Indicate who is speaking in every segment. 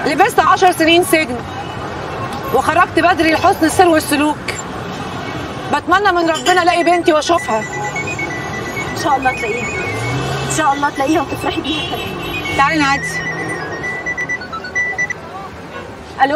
Speaker 1: لبست عشر سنين سجن وخرجت بدري لحسن السير والسلوك بتمنى من ربنا الاقي بنتي واشوفها
Speaker 2: ان شاء الله تلاقيها ان شاء الله تلاقيها وتفرحي بيها كمان
Speaker 1: تعالي نعدي
Speaker 2: الو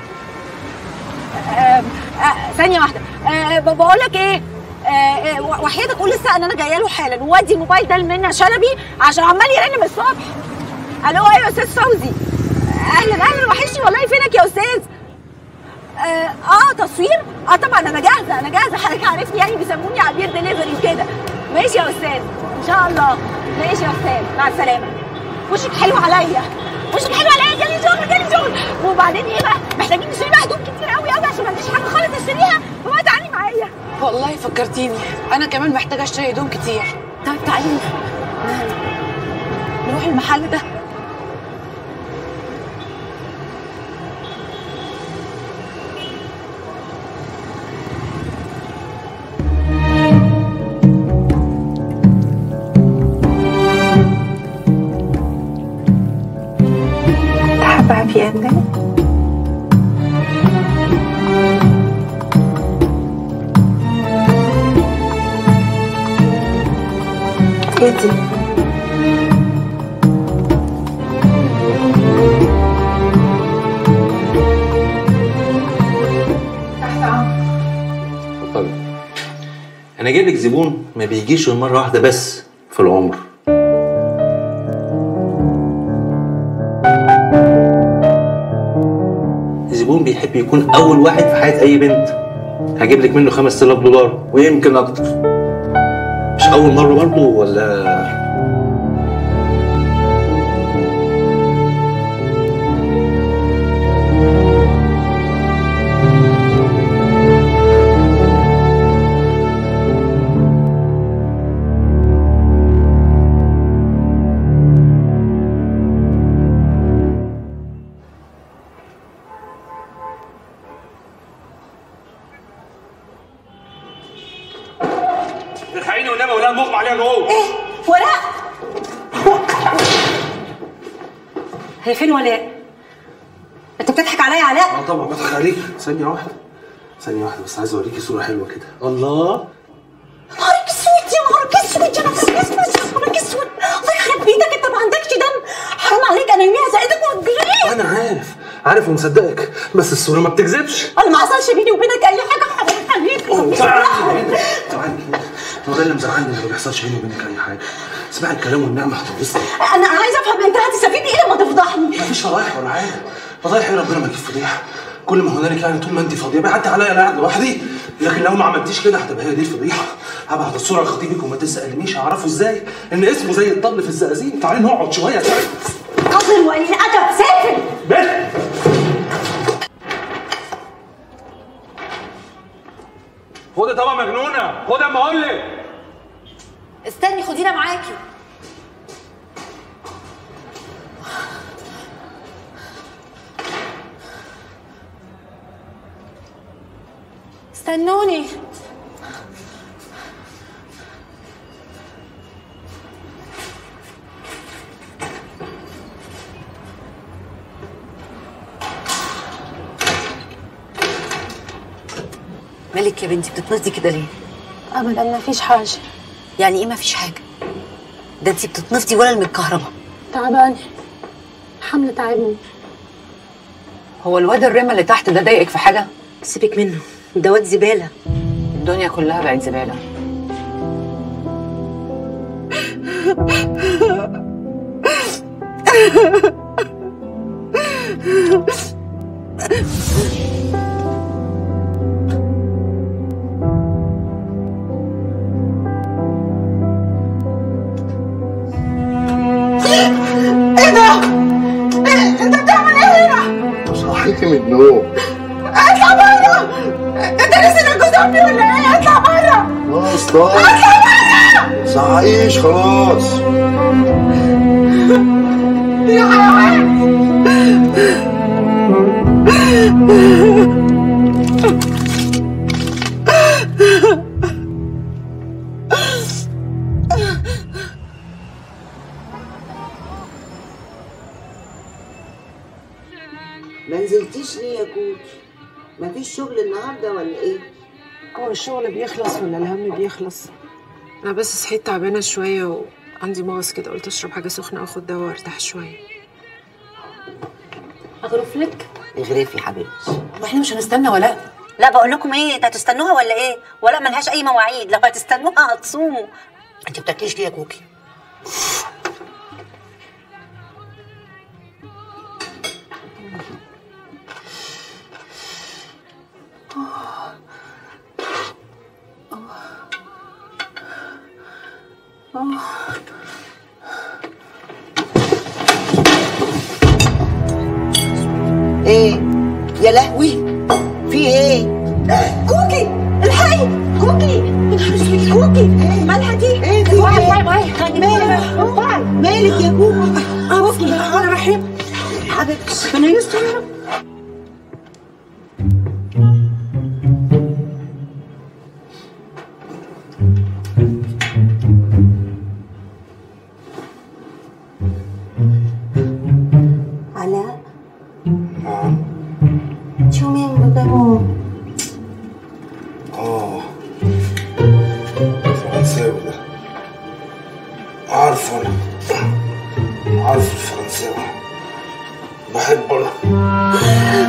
Speaker 2: آه، آه، ثانيه واحده آه، ب- بقول لك ايه آه، آه، و- وحياتك قول لسه ان انا جايه له حالا وودي الموبايل ده لمنى شلبي عشان عمال يرن من الصبح الو ايوه يا استاذ فوزي اهلا اهلا وحشني والله فينك يا استاذ اه, آه تصوير اه طبعا انا جاهزه انا جاهزه حضرتك عارفني يعني بيسموني عبير دليفري وكده ماشي يا استاذ ان شاء الله ماشي يا استاذ مع السلامه وشك حلو عليا وشك حلو عليا جالي شغل جالي شغل وبعدين ايه بقى محتاجين نشتري بقى هدوم كتير قوي قوي عشان ما عنديش حاجه خالص اشتريها فبقى تعالي معايا
Speaker 1: والله فكرتيني انا كمان محتاجه اشتري هدوم كتير
Speaker 2: طيب تعالي نروح المحل ده
Speaker 1: حابه هابي اندنج ايه دي
Speaker 3: اتفضلي انا جايب لك زبون ما بيجيش غير مره واحده بس في العمر زبون بيحب يكون اول واحد في حياه اي بنت هجيب لك منه 5000 دولار ويمكن اكتر مش اول مره برضه ولا
Speaker 4: الحقيني والنبي ولا المغمى عليها جوه
Speaker 2: ايه ولاء هي فين ولاء انت بتضحك عليا يا علاء
Speaker 5: اه طبعا بضحك عليك ثانية واحدة ثانية واحدة بس عايز اوريكي صورة حلوة كده الله
Speaker 2: نهارك اسود يا نهارك اسود يا نهارك اسود يا نهارك اسود الله يخرب بيتك انت ما عندكش دم حرام عليك انا يوميها زقتك وهتجري
Speaker 5: انا عارف عارف ومصدقك بس الصورة ما بتكذبش
Speaker 2: انا ما حصلش بيني وبينك اي حاجه حرام عليك
Speaker 5: تعالي تعالي هو ده اللي مزعلني ان ما بيحصلش بيني وبينك اي حاجة اسمعي الكلام والنعمة هتورثني
Speaker 2: انا عايزه افهم انت هتستفيد ايه لما تفضحني
Speaker 5: مفيش فضايح ولا حاجة فضايح ايه ربنا ما يجيب فضيحة كل ما هنالك يعني طول ما انت فاضية بيعدي عليا انا قاعد لوحدي لكن لو ما عملتيش كده هتبقى هي دي الفضيحة هبعت الصورة لخطيبك وما تسألنيش هعرفه ازاي ان اسمه زي الطبل في الزقازيق تعالي نقعد شوية تعالي
Speaker 2: قاتل وقليل ادب سافل
Speaker 5: بس
Speaker 4: خد طبعا مجنونه خد اما اقول لك
Speaker 2: استني خدينا معاكي استنوني
Speaker 6: مالك يا بنتي بتتنطي كده ليه؟
Speaker 2: ابدا ما فيش حاجه
Speaker 6: يعني ايه ما فيش حاجه؟ ده انت بتتنفضي ولا المتكهربه
Speaker 2: تعبانه حمل تعبني
Speaker 1: هو الواد الرمى اللي تحت ده ضايقك في حاجه
Speaker 6: سيبك منه ده واد زباله
Speaker 1: الدنيا كلها بقت زباله
Speaker 7: صحيتي من النوم
Speaker 2: اطلع بره انت لسه جوز امي ولا ايه اطلع بره
Speaker 7: خلاص طيب صحيش خلاص
Speaker 2: يا حيوان
Speaker 8: ما نزلتيش ليه يا كوكي مفيش شغل النهارده ولا ايه
Speaker 1: هو الشغل بيخلص ولا الهم بيخلص انا بس صحيت تعبانه شويه وعندي مغص كده قلت اشرب حاجه سخنه واخد دواء وارتاح شويه
Speaker 6: اغرف لك
Speaker 8: اغرفي حبيبتي
Speaker 6: واحنا مش هنستنى ولا لا بقول لكم ايه انت هتستنوها ولا ايه ولا ملهاش اي مواعيد لو هتستنوها هتصوموا
Speaker 8: انت بتاكليش ليه يا كوكي ايه يا لهوي في ايه
Speaker 2: كوكي الحي كوكي يا نهار اسود كوكي مالها دي
Speaker 8: ايه في
Speaker 2: واي
Speaker 8: ايه
Speaker 2: واي واي خلي بالك واي
Speaker 8: مالك يا كوكي
Speaker 2: اه بسم الله الرحمن الرحيم
Speaker 8: حبيبتي
Speaker 2: ربنا يستر يا رب
Speaker 8: علاء شو مين قدامه
Speaker 7: اه فرنساوي ده عارفه انا عارف الفرنساوي بحبه انا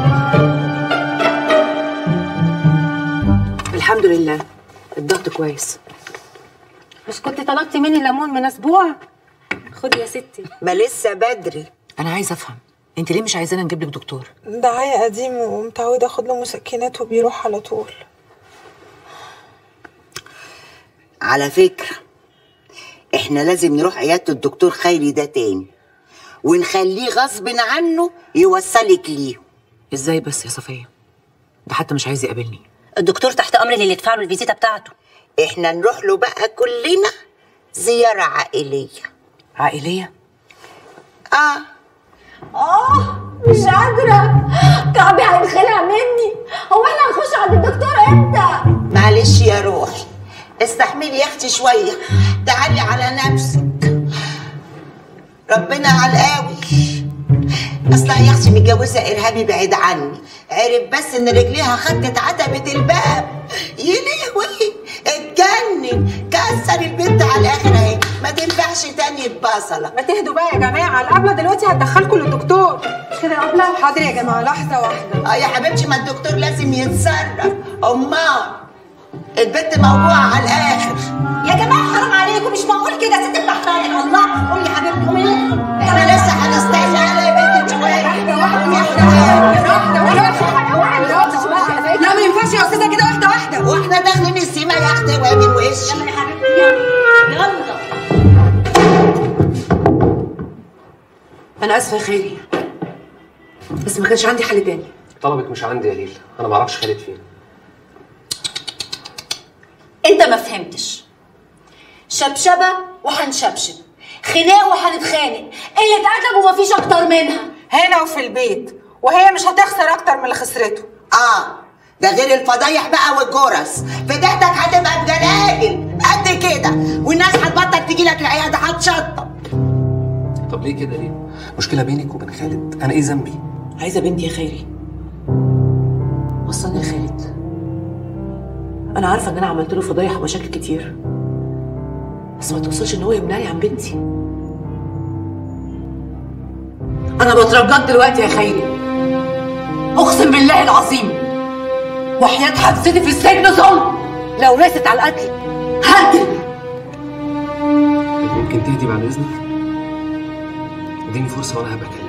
Speaker 1: الحمد لله الضغط كويس
Speaker 6: مش كنت طلبتي مني ليمون من اسبوع خدي يا ستي
Speaker 8: ما لسه بدري
Speaker 6: انا عايزه افهم انت ليه مش عايزانا نجيب لك دكتور
Speaker 9: ده عيا قديم ومتعودة اخد له مسكنات وبيروح على طول
Speaker 8: على فكرة احنا لازم نروح عيادة الدكتور خيري ده تاني ونخليه غصب عنه يوصلك ليه
Speaker 6: ازاي بس يا صفيه ده حتى مش عايز يقابلني
Speaker 2: الدكتور تحت امر اللي يدفع له الفيزيتا بتاعته
Speaker 8: احنا نروح له بقى كلنا زيارة عائلية
Speaker 6: عائليه
Speaker 8: اه
Speaker 2: اه مش قادرة كعبي هينخلع مني هو احنا هنخش عند الدكتور امتى؟
Speaker 8: معلش يا روحي استحملي يا اختي شوية تعالي على نفسك ربنا على القوي اصلها يا اختي متجوزة ارهابي بعيد عني عرف بس ان رجليها خدت عتبة الباب يلهوي اتجنن كسر البنت على الاخر اهي ما تنفعش تاني ببصلة
Speaker 1: ما تهدوا بقى يا جماعه الابله دلوقتي هتدخلكم للدكتور مش كده يا ابله حاضر يا جماعه لحظه واحده
Speaker 8: اه يا حبيبتي ما الدكتور لازم يتصرف امال البنت موجوعة على الاخر
Speaker 2: يا جماعة حرام عليكم مش معقول كده ست بتحترق الله قومي يا حبيبتي قومي
Speaker 8: احنا لسه هنستنى على يا بنت شوية
Speaker 1: لا ما ينفعش يا استاذه كده واحده واحده
Speaker 8: واحنا داخلين السيما يا اختي وامن وش
Speaker 2: يلا يا حبيبتي يلا يلا
Speaker 1: انا اسفه يا خيري بس ما كانش عندي حل تاني
Speaker 5: طلبك مش عندي يا ليل انا ما اعرفش خالد فين
Speaker 2: انت ما فهمتش شبشبة وهنشبشب خناق وهنتخانق قلة أدب ومفيش أكتر منها
Speaker 9: هنا وفي البيت وهي مش هتخسر اكتر من اللي خسرته
Speaker 8: اه ده غير الفضايح بقى والجرس فديتك هتبقى بجلاجل قد كده والناس هتبطل تجي لك العياده هتشطب
Speaker 5: طب ليه كده ليه مشكله بينك وبين خالد انا ايه ذنبي
Speaker 6: عايزه بنتي يا خيري وصلني لخالد انا عارفه ان انا عملت له فضايح ومشاكل كتير بس ما توصلش ان هو يمنعني عن بنتي انا بترجاك دلوقتي يا خيري اقسم بالله العظيم وحياة حبستي في السجن ظلم لو رست على القتل هقتل
Speaker 5: ممكن تهدي بعد اذنك اديني فرصه وانا هبقى اكلمك